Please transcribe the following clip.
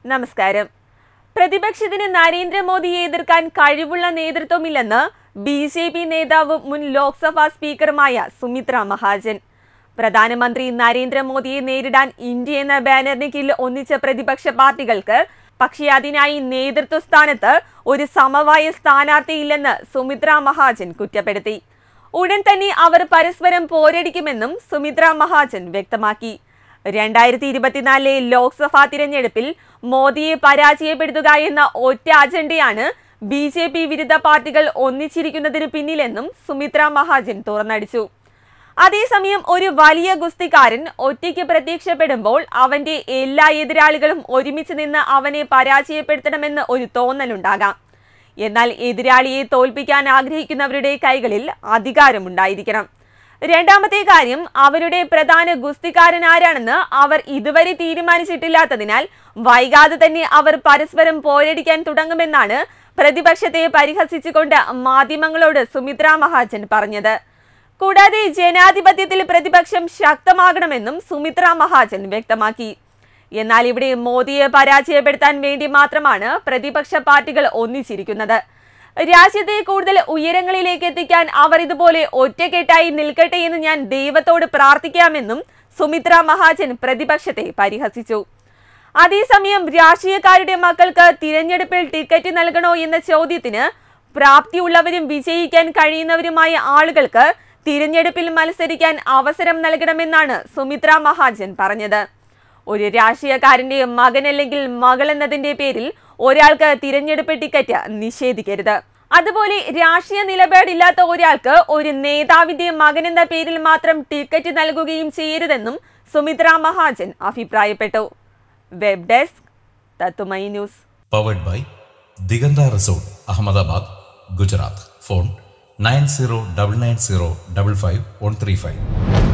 നമസ്കാരം പ്രതിപക്ഷത്തിന് നരേന്ദ്രമോദിയെ എതിർക്കാൻ കഴിവുള്ള നേതൃത്വമില്ലെന്ന് ബി ജെ പി നേതാവും മുൻ ലോക്സഭാ സ്പീക്കറുമായ സുമിത്ര മഹാജൻ പ്രധാനമന്ത്രി നരേന്ദ്രമോദിയെ നേരിടാൻ ഇന്ത്യ എന്ന ബാനറിന് കീഴിൽ ഒന്നിച്ച പ്രതിപക്ഷ പാർട്ടികൾക്ക് പക്ഷേ അതിനായി നേതൃത്വ സ്ഥാനത്ത് ഒരു സമവായ സ്ഥാനാർത്ഥിയില്ലെന്ന് സുമിത്ര മഹാജൻ കുറ്റപ്പെടുത്തി ഉടൻ തന്നെ അവർ പരസ്പരം പോരടിക്കുമെന്നും സുമിത്ര മഹാജൻ വ്യക്തമാക്കി രണ്ടായിരത്തി ഇരുപത്തിനാലിലെ ലോക്സഭാ തിരഞ്ഞെടുപ്പിൽ മോദിയെ പരാജയപ്പെടുത്തുക എന്ന ഒറ്റ അജണ്ടയാണ് ബി ജെ പി വിരുദ്ധ പാർട്ടികൾ ഒന്നിച്ചിരിക്കുന്നതിന് പിന്നിലെന്നും സുമിത്ര മഹാജൻ തുറന്നടിച്ചു അതേസമയം ഒരു വലിയ ഗുസ്തിക്കാരൻ ഒറ്റയ്ക്ക് പ്രത്യക്ഷപ്പെടുമ്പോൾ അവന്റെ എല്ലാ എതിരാളികളും ഒരുമിച്ച് നിന്ന് അവനെ പരാജയപ്പെടുത്തണമെന്ന് ഒരു തോന്നലുണ്ടാകാം എന്നാൽ എതിരാളിയെ തോൽപ്പിക്കാൻ ആഗ്രഹിക്കുന്നവരുടെ കൈകളിൽ അധികാരമുണ്ടായിരിക്കണം രണ്ടാമത്തെ കാര്യം അവരുടെ പ്രധാന ഗുസ്തിക്കാരൻ ആരാണെന്ന് അവർ ഇതുവരെ തീരുമാനിച്ചിട്ടില്ലാത്തതിനാൽ വൈകാതെ തന്നെ അവർ പരസ്പരം പോരടിക്കാൻ തുടങ്ങുമെന്നാണ് പ്രതിപക്ഷത്തെ പരിഹസിച്ചുകൊണ്ട് മാധ്യമങ്ങളോട് സുമിത്ര മഹാജൻ പറഞ്ഞത് കൂടാതെ ജനാധിപത്യത്തിൽ പ്രതിപക്ഷം ശക്തമാകണമെന്നും സുമിത്ര മഹാജൻ വ്യക്തമാക്കി എന്നാൽ ഇവിടെ മോദിയെ പരാജയപ്പെടുത്താൻ വേണ്ടി മാത്രമാണ് പ്രതിപക്ഷ പാർട്ടികൾ ഒന്നിച്ചിരിക്കുന്നത് രാജ്യത്തെ കൂടുതൽ ഉയരങ്ങളിലേക്ക് എത്തിക്കാൻ അവർ ഇതുപോലെ ഒറ്റക്കെട്ടായി നിൽക്കട്ടെ എന്ന് ഞാൻ ദൈവത്തോട് പ്രാർത്ഥിക്കാമെന്നും സുമിത്ര മഹാജൻ പ്രതിപക്ഷത്തെ പരിഹസിച്ചു അതേസമയം രാഷ്ട്രീയക്കാരുടെ മക്കൾക്ക് തിരഞ്ഞെടുപ്പിൽ ടിക്കറ്റ് നൽകണോ എന്ന ചോദ്യത്തിന് പ്രാപ്തിയുള്ളവരും വിജയിക്കാൻ കഴിയുന്നവരുമായ ആളുകൾക്ക് തിരഞ്ഞെടുപ്പിൽ മത്സരിക്കാൻ അവസരം നൽകണമെന്നാണ് സുമിത്ര മഹാജൻ പറഞ്ഞത് ഒരു രാഷ്ട്രീയക്കാരന്റെ മകൻ അല്ലെങ്കിൽ മകൾ എന്നതിന്റെ പേരിൽ ഒരാൾക്ക് തിരഞ്ഞെടുപ്പ് ടിക്കറ്റ് നിഷേധിക്കരുത് അതുപോലെ രാഷ്ട്രീയ നിലപാടില്ലാത്ത ഒരാൾക്ക് ഒരു നേതാവിന്റെ മകൻ എന്ന പേരിൽ മാത്രം ടിക്കറ്റ് നൽകുകയും ചെയ്യരുതെന്നും സുമിത്ര മഹാജൻ അഭിപ്രായപ്പെട്ടു വെബ് ഡെസ്ക് തത്തുമൈ news powered by Diganta resort Ahmedabad Gujarat phone nine zero double nine zero double five one three five